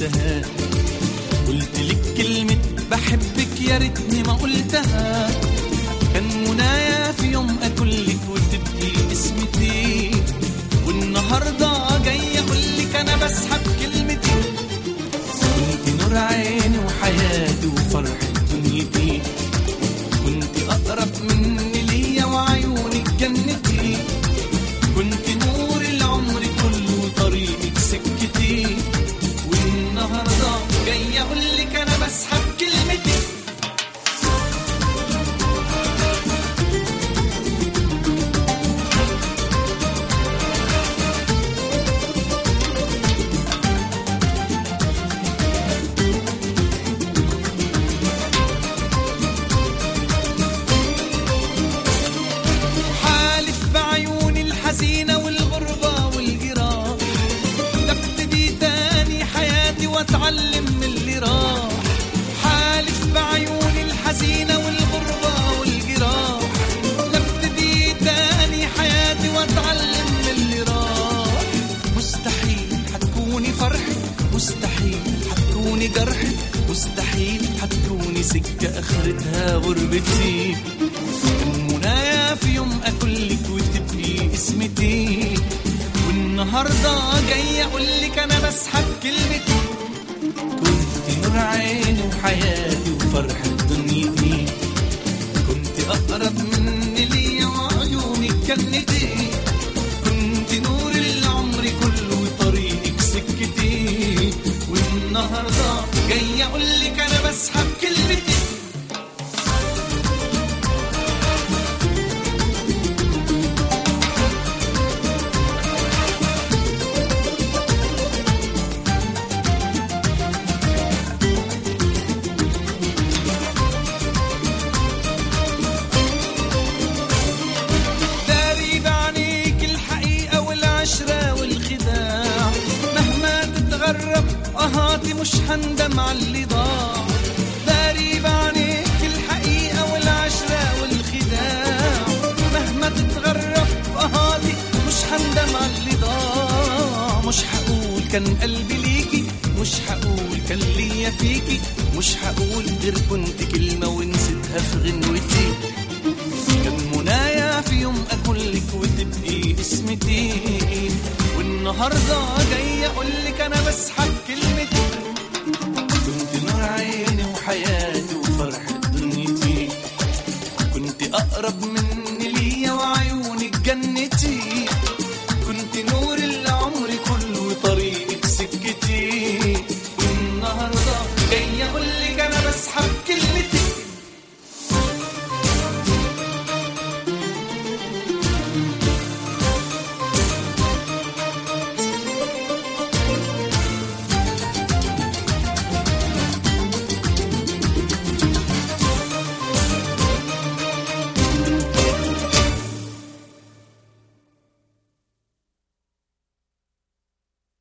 قلتها قلت لك كلمة بحبك يا ريتني ما قلتها كان منايا في يوم اكلك وتبقي اسمتي والنهارده جاي اقول لك انا بسحب كلمتي كنت نور عيني وحياتي وفرحة دنيتي كنت اقرب مني ليا وعيونك جنتي كنت نور العمر كله وطريقك سكتي والنهارده جاي اقول لك انا بسحب كلمتي حالف بعيوني الحزينة والغربة والجراح ابتدي تاني حياتي واتعلم من اللي راح حالف بعيوني الحزينة والغربة والجراح ابتدي تاني حياتي واتعلم من اللي راح مستحيل حتكوني فرحي مستحيل حتكوني جرحي مستحيل حتكوني سكة اخرتها غربتي كان منايا في يوم اكلك وتبقي اسمتي والنهارده جاي اقول لك انا بسحب كلمتي كنت نور عيني وحياتي وفرحة دنيتي كنت اقرب مني ليا وعيونك جنتي كنت نور العمر كله وطريقك سكتي والنهارده جاي اقول لك انا بسحب كلمتي داري بعينيك الحقيقة والعشرة والخداع مهما تتغرب أهاتي مش هندم على اللي ضاع داري بعينيك الحقيقة والعشرة والخداع مهما تتغرب أهاتي مش هندم على اللي ضاع مش هقول كان قلبي ليكي مش هقول كان ليا فيكي مش هقول غير كنت كلمة ونسيتها في غنوتي كان منايا في يوم اقول لك وتبقي اسمتي والنهارده جاي اقول لك انا بسحب